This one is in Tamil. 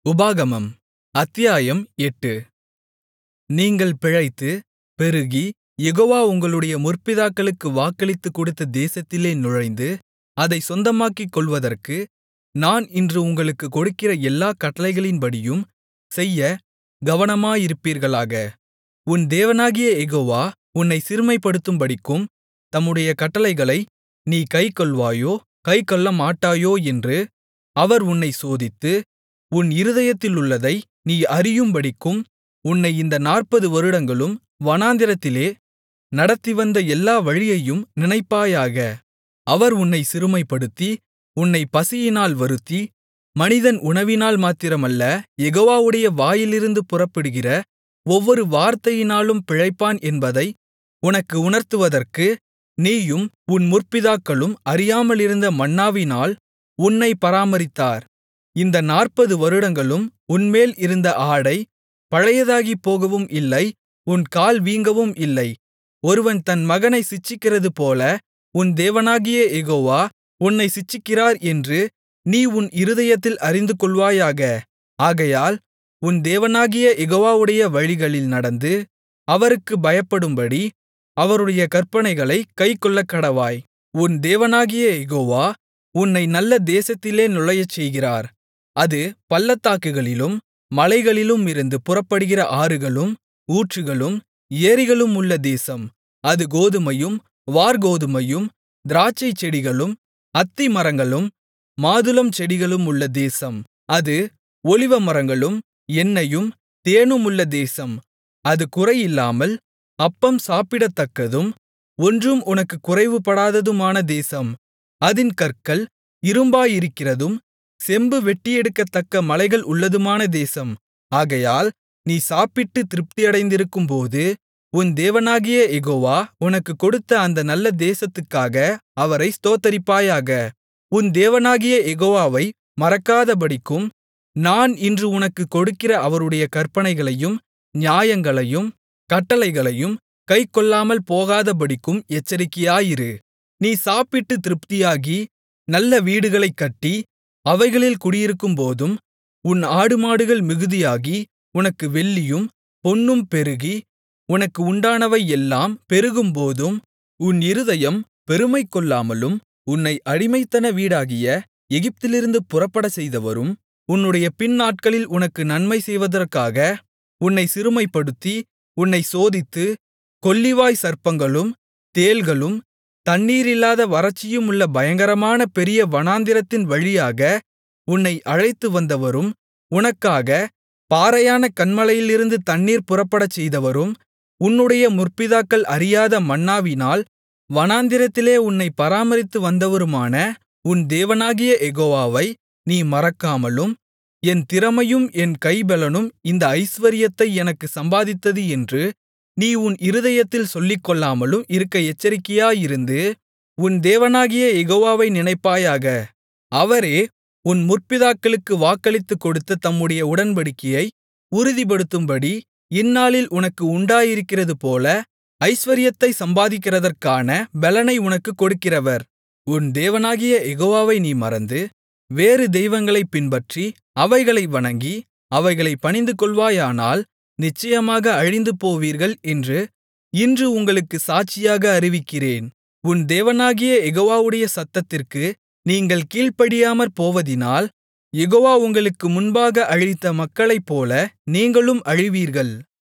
உபாகமம் அத்தியாயம் எட்டு நீங்கள் பிழைத்து பெருகி யெகோவா உங்களுடைய முற்பிதாக்களுக்கு வாக்களித்துக் கொடுத்த தேசத்திலே நுழைந்து அதைச் சொந்தமாக்கிக்கொள்வதற்கு நான் இன்று உங்களுக்குக் கொடுக்கிற எல்லாக் கட்டளைகளின்படியும் செய்யக் கவனமாயிருப்பீர்களாக உன் தேவனாகிய யெகோவா உன்னைச் சிறுமைப்படுத்தும்படிக்கும் தம்முடைய கட்டளைகளை நீ கைக்கொள்வாயோ கைக்கொள்ளமாட்டாயோ என்று அவர் உன்னைச் சோதித்து உன் இருதயத்திலுள்ளதை நீ அறியும்படிக்கும் உன்னை இந்த நாற்பது வருடங்களும் வனாந்திரத்திலே நடத்திவந்த எல்லா வழியையும் நினைப்பாயாக அவர் உன்னைச் சிறுமைப்படுத்தி உன்னைப் பசியினால் வருத்தி மனிதன் உணவினால் மாத்திரமல்ல யெகோவாவுடைய வாயிலிருந்து புறப்படுகிற ஒவ்வொரு வார்த்தையினாலும் பிழைப்பான் என்பதை உனக்கு உணர்த்துவதற்கு நீயும் உன் முற்பிதாக்களும் அறியாமலிருந்த மன்னாவினால் உன்னைப் பராமரித்தார் இந்த நாற்பது வருடங்களும் உன்மேல் இருந்த ஆடை பழையதாகிப் போகவும் இல்லை உன் கால் வீங்கவும் இல்லை ஒருவன் தன் மகனைச் சிட்சிக்கிறதுபோல உன் தேவனாகிய யெகோவா உன்னைச் சிட்சிக்கிறார் என்று நீ உன் இருதயத்தில் அறிந்துகொள்வாயாக ஆகையால் உன் தேவனாகிய யெகோவாவுடைய வழிகளில் நடந்து அவருக்குப் பயப்படும்படி அவருடைய கற்பனைகளைக் கைக்கொள்ளக்கடவாய் உன் தேவனாகிய யெகோவா உன்னை நல்ல தேசத்திலே நுழையச்செய்கிறார் அது பள்ளத்தாக்குகளிலும் மலைகளிலுமிருந்து புறப்படுகிற ஆறுகளும் ஊற்றுகளும் ஏரிகளுமுள்ள தேசம் அது கோதுமையும் வாற்கோதுமையும் திராட்சைச்செடிகளும் அத்திமரங்களும் மாதுளம்செடிகளுமுள்ள தேசம் அது ஒலிவமரங்களும் எண்ணெயும் தேனுமுள்ள தேசம் அது குறையில்லாமல் அப்பம் சாப்பிடத்தக்கதும் ஒன்றும் உனக்குக் குறைவுபடாததுமான தேசம் அதின் கற்கள் இரும்பாயிருக்கிறதும் செம்பு வெட்டியெடுக்கத்தக்க மலைகள் உள்ளதுமான தேசம் ஆகையால் நீ சாப்பிட்டுத் திருப்தியடைந்திருக்கும்போது உன் தேவனாகிய யெகோவா உனக்குக் கொடுத்த அந்த நல்ல தேசத்துக்காக அவரை ஸ்தோத்தரிப்பாயாக உன் தேவனாகிய யெகோவாவை மறக்காதபடிக்கும் நான் இன்று உனக்குக் கொடுக்கிற அவருடைய கற்பனைகளையும் நியாயங்களையும் கட்டளைகளையும் கைக்கொள்ளாமல் போகாதபடிக்கும் எச்சரிக்கையாயிரு நீ சாப்பிட்டுத் திருப்தியாகி நல்ல வீடுகளைக் கட்டி அவைகளில் குடியிருக்கும்போதும் உன் ஆடுமாடுகள் மிகுதியாகி உனக்கு வெள்ளியும் பொன்னும் பெருகி உனக்கு உண்டானவை எல்லாம் பெருகும்போதும் உன் இருதயம் பெருமை கொள்ளாமலும் உன்னை அடிமைத்தன வீடாகிய எகிப்திலிருந்து புறப்படச் செய்தவரும் உன்னுடைய பின்நாட்களில் உனக்கு நன்மை செய்வதற்காக உன்னைச் சிறுமைப்படுத்தி உன்னைச் சோதித்து கொள்ளிவாய் சர்ப்பங்களும் தேள்களும் தண்ணீரில்லாத வறட்சியுமுள்ள பயங்கரமான பெரிய வனாந்திரத்தின் வழியாக உன்னை அழைத்து வந்தவரும் உனக்காக பாறையான கன்மலையிலிருந்து தண்ணீர் புறப்படச் செய்தவரும் உன்னுடைய முற்பிதாக்கள் அறியாத மன்னாவினால் வனாந்திரத்திலே உன்னைப் பராமரித்து வந்தவருமான உன் தேவனாகிய யெகோவாவை நீ மறக்காமலும் என் திறமையும் என் கைபெலனும் இந்த ஐசுவரியத்தை எனக்கு சம்பாதித்தது என்று நீ உன் இருதயத்தில் சொல்லிக்கொள்ளாமலும் இருக்க எச்சரிக்கையாயிருந்து உன் தேவனாகிய யெகோவாவை நினைப்பாயாக அவரே உன் முற்பிதாக்களுக்கு வாக்களித்துக் கொடுத்த தம்முடைய உடன்படிக்கையை உறுதிப்படுத்தும்படி இந்நாளில் உனக்கு உண்டாயிருக்கிறதுபோல ஐசுவரியத்தை சம்பாதிக்கிறதற்கான பெலனை உனக்குக் கொடுக்கிறவர் உன் தேவனாகிய யெகோவாவை நீ மறந்து வேறு தெய்வங்களைப் பின்பற்றி அவைகளை வணங்கி அவைகளைப் பணிந்துகொள்வாயானால் நிச்சயமாக அழிந்துபோவீர்கள் என்று இன்று உங்களுக்குச் சாட்சியாக அறிவிக்கிறேன் உன் தேவனாகிய யெகோவாவுடைய சத்தத்திற்கு நீங்கள் கீழ்ப்படியாமற் போவதினால் யெகோவா உங்களுக்கு முன்பாக அழித்த மக்களைப்போல நீங்களும் அழிவீர்கள்